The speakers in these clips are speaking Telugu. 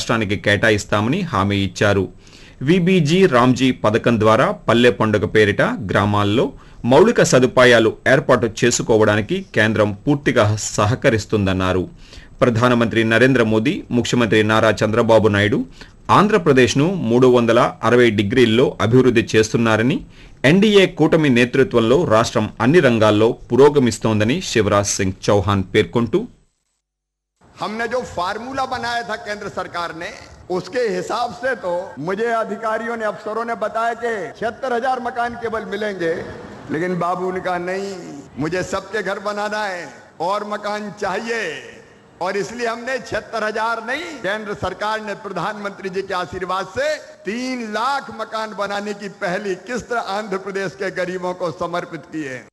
రాష్ట్రానికి కేటాయిస్తామని హామీ ఇచ్చారు విబీజీ రామ్జీ పథకం ద్వారా పల్లె పండుగ పేరిట గ్రామాల్లో మౌలిక సదుపాయాలు ఏర్పాటు చేసుకోవడానికి కేంద్రం పూర్తిగా సహకరిస్తుందన్నారు ప్రధానమంత్రి నరేంద్ర మోదీ ముఖ్యమంత్రి నారా చంద్రబాబు నాయుడు ఆంధ్రప్రదేశ్ను మూడు వందల అరవై డిగ్రీల్లో అభివృద్ధి చేస్తున్నారని ఎన్డీఏ కూటమి నేతృత్వంలో రాష్ట్రం అన్ని రంగాల్లో పురోగమిస్తోందని శివరాజ్ సింగ్ చౌహాన్ పేర్కొంటూ हमने जो फार्मूला बनाया था केंद्र सरकार ने उसके हिसाब से तो मुझे अधिकारियों ने अफसरों ने बताया कि छिहत्तर हजार मकान केवल मिलेंगे लेकिन बाबू ने कहा नहीं मुझे सबके घर बनाना है और मकान चाहिए और इसलिए हमने छिहत्तर हजार नहीं केंद्र सरकार ने प्रधानमंत्री जी के आशीर्वाद से तीन लाख मकान बनाने की पहली किस्त आंध्र प्रदेश के गरीबों को समर्पित की है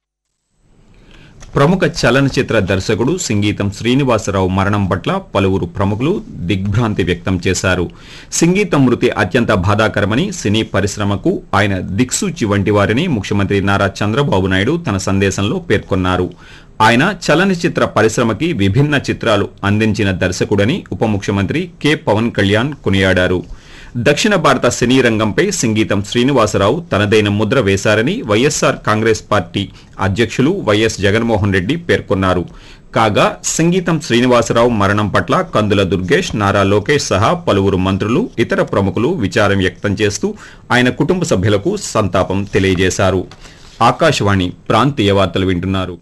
ప్రముఖ చలనచిత్ర దర్శకుడు సంగీతం శ్రీనివాసరావు మరణం పట్ల పలువురు ప్రముఖులు దిగ్భ్రాంతి వ్యక్తం చేశారు సంగీతం మృతి అత్యంత బాధాకరమని సినీ పరిశ్రమకు ఆయన దిక్సూచి వంటి వారిని ముఖ్యమంత్రి నారా చంద్రబాబు నాయుడు తన సందేశంలో పేర్కొన్నారు ఆయన చలనచిత్ర పరిశ్రమకి విభిన్న చిత్రాలు అందించిన దర్శకుడని ఉప ముఖ్యమంత్రి కె పవన్ కళ్యాణ్ కొనియాడారు దక్షిణ భారత సినీ రంగంపై సంగీతం శ్రీనివాసరావు తనదైన ముద్ర వేశారని వైఎస్ఆర్ కాంగ్రెస్ పార్టీ అధ్యక్షులు వైఎస్ జగన్మోహన్ రెడ్డి పేర్కొన్నారు కాగా సంగీతం శ్రీనివాసరావు మరణం పట్ల కందుల దుర్గేష్ నారా లోకేష్ సహా పలువురు మంత్రులు ఇతర ప్రముఖులు విచారం వ్యక్తం చేస్తూ ఆయన కుటుంబ సభ్యులకు సంతాపం తెలియజేశారు ఆకాశవాణి ప్రాంతీయ వార్తలు వింటున్నారు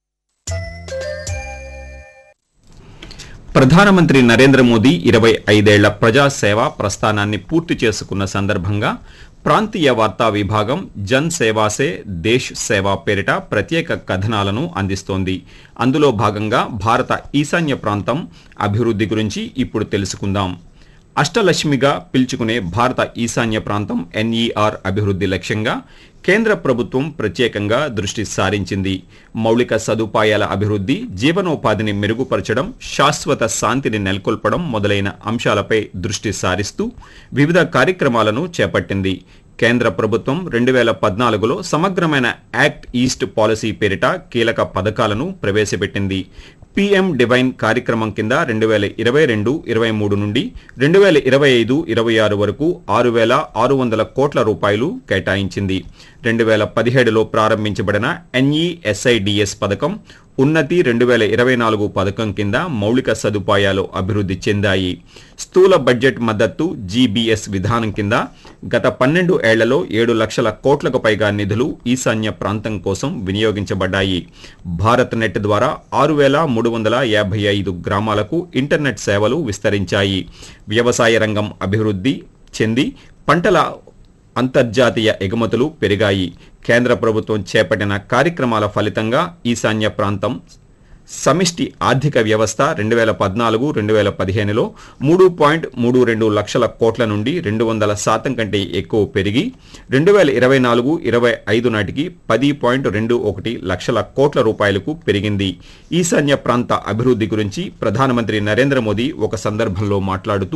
ప్రధానమంత్రి నరేంద్ర మోదీ ఇరవై ఐదేళ్ల ప్రజాసేవ ప్రస్థానాన్ని పూర్తి చేసుకున్న సందర్భంగా ప్రాంతీయ వార్తా విభాగం జన్ సేవాసే దేశ్ సేవా పేరిట ప్రత్యేక కథనాలను అందిస్తోంది అందులో భాగంగా భారత ఈశాన్య ప్రాంతం అభివృద్ధి గురించి ఇప్పుడు తెలుసుకుందాం అష్టలక్ష్మిగా పిలుచుకునే భారత ఈశాన్య ప్రాంతం ఎన్ఈఆర్ అభివృద్ధి లక్ష్యంగా కేంద్ర ప్రభుత్వం ప్రత్యేకంగా దృష్టి సారించింది మౌలిక సదుపాయాల అభివృద్ధి జీవనోపాధిని మెరుగుపరచడం శాశ్వత శాంతిని నెలకొల్పడం మొదలైన అంశాలపై దృష్టి సారిస్తూ వివిధ కార్యక్రమాలను చేపట్టింది కేంద్ర ప్రభుత్వం రెండు వేల పద్నాలుగులో సమగ్రమైన యాక్ట్ ఈస్ట్ పాలసీ పేరిట కీలక పథకాలను ప్రవేశపెట్టింది పీఎం డివైన్ కార్యక్రమం కింద రెండు వేల ఇరవై రెండు ఇరవై మూడు నుండి రెండు వేల ఇరవై ఐదు ఇరవై ఆరు వరకు ఆరు వేల ఆరు వందల కోట్ల రూపాయలు కేటాయించింది రెండు వేల పదిహేడులో ప్రారంభించబడిన ఎన్ఈఎస్ఐడిఎస్ పథకం ఉన్నతి రెండు వేల ఇరవై నాలుగు పథకం కింద మౌలిక సదుపాయాలు అభివృద్ధి చెందాయి స్థూల బడ్జెట్ మద్దతు జీబీఎస్ విధానం కింద గత పన్నెండు ఏళ్లలో ఏడు లక్షల కోట్లకు పైగా నిధులు ఈశాన్య ప్రాంతం కోసం వినియోగించబడ్డాయి భారత్ నెట్ ద్వారా ఆరు వేల మూడు వందల యాభై ఐదు గ్రామాలకు ఇంటర్నెట్ సేవలు విస్తరించాయి వ్యవసాయ రంగం అభివృద్ధి చెంది పంటల అంతర్జాతీయ ఎగుమతులు పెరిగాయి కేంద్ర ప్రభుత్వం చేపట్టిన కార్యక్రమాల ఫలితంగా ఈశాన్య ప్రాంతం సమిష్టి ఆర్థిక వ్యవస్థ రెండు వేల పద్నాలుగు రెండు వేల పదిహేనులో మూడు పాయింట్ మూడు రెండు లక్షల కోట్ల నుండి రెండు వందల శాతం కంటే ఎక్కువ పెరిగి రెండు వేల ఇరవై నాలుగు ఇరవై ఐదు నాటికి పది పాయింట్ రెండు ఒకటి లక్షల కోట్ల రూపాయలకు పెరిగింది ఈశాన్య ప్రాంత అభివృద్ధి గురించి ప్రధానమంత్రి నరేంద్ర మోదీ ఒక సందర్భంలో మాట్లాడుతూ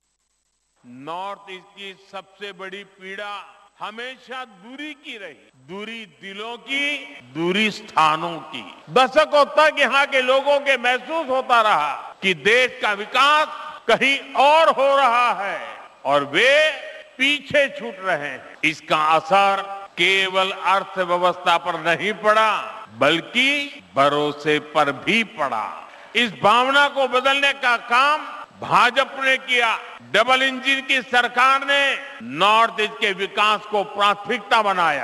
नॉर्थ ईस्ट की सबसे बड़ी पीड़ा हमेशा दूरी की रही दूरी दिलों की दूरी स्थानों की दशकों तक यहाँ के लोगों के महसूस होता रहा कि देश का विकास कहीं और हो रहा है और वे पीछे छूट रहे हैं इसका असर केवल अर्थव्यवस्था पर नहीं पड़ा बल्कि भरोसे पर भी पड़ा इस भावना को बदलने का काम भाजपा ने किया डबल इंजन की सरकार ने नॉर्थ ईस्ट के विकास को प्राथमिकता बनाया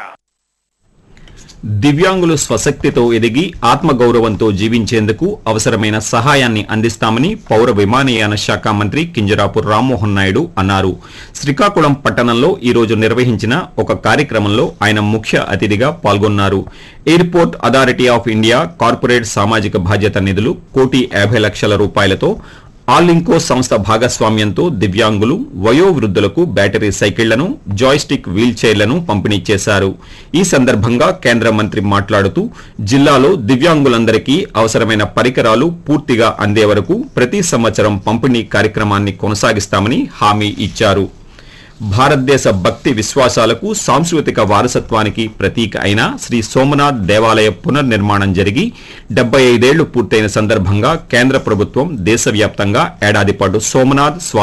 దివ్యాంగులు స్వశక్తితో ఎదిగి ఆత్మగౌరవంతో జీవించేందుకు అవసరమైన సహాయాన్ని అందిస్తామని పౌర విమానయాన శాఖ మంత్రి కింజరాపు రామ్మోహన్ నాయుడు అన్నారు శ్రీకాకుళం పట్టణంలో ఈ రోజు నిర్వహించిన ఒక కార్యక్రమంలో ఆయన ముఖ్య అతిథిగా పాల్గొన్నారు airport authority of India corporate సామాజిక బాధ్యత నిధులు కోటి యాభై లక్షల రూపాయలతో ఆలింకో సంస్థ భాగస్వామ్యంతో దివ్యాంగులు వయోవృద్ధులకు బ్యాటరీ సైకిళ్లను జాయ్స్టిక్ వీల్ చైర్లను పంపిణీ చేశారు ఈ సందర్భంగా కేంద్ర మంత్రి మాట్లాడుతూ జిల్లాలో దివ్యాంగులందరికీ అవసరమైన పరికరాలు పూర్తిగా అందే వరకు ప్రతి సంవత్సరం పంపిణీ కార్యక్రమాన్ని కొనసాగిస్తామని హామీ ఇచ్చారు భారతదేశ భక్తి విశ్వాసాలకు సాంస్కృతిక వారసత్వానికి ప్రతీక అయిన శ్రీ సోమనాథ్ దేవాలయ పునర్నిర్మాణం జరిగి డెబ్బై ఐదేళ్లు పూర్తయిన సందర్భంగా కేంద్ర ప్రభుత్వం దేశవ్యాప్తంగా ఏడాది పాటు సోమనాథ్ స్వామి